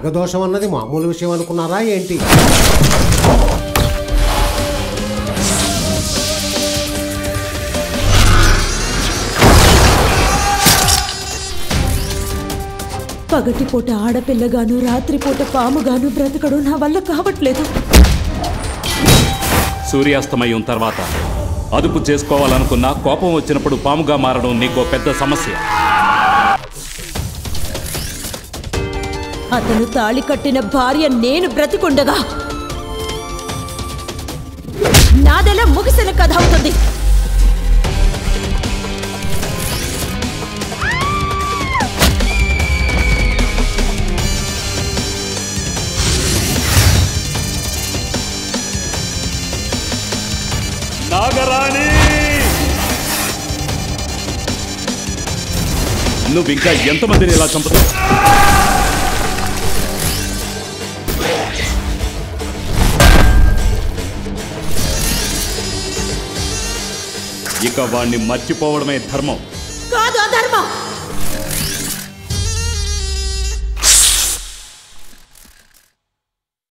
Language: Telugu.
నాగదోషం అన్నది మామూలు విషయం అనుకున్నారా ఏంటి పగటిపూట ఆడపిల్లగాను రాత్రిపూట పాముగాను బ్రతకడం నా వల్ల కావట్లేదు సూర్యాస్తమయం తర్వాత అదుపు చేసుకోవాలనుకున్నా కోపం వచ్చినప్పుడు పాముగా మారడం నీకో పెద్ద సమస్య అతను తాళి కట్టిన భార్య నేను బ్రతికుండగా నాదెలా ముగిసిన కథ అవుతుంది నాగరాణి నువ్వు ఇంకా ఎంతమందిని ఇలా చంపుతావు ఇక వాణ్ణి మర్చిపోవడమే ధర్మం కాదు అధర్మం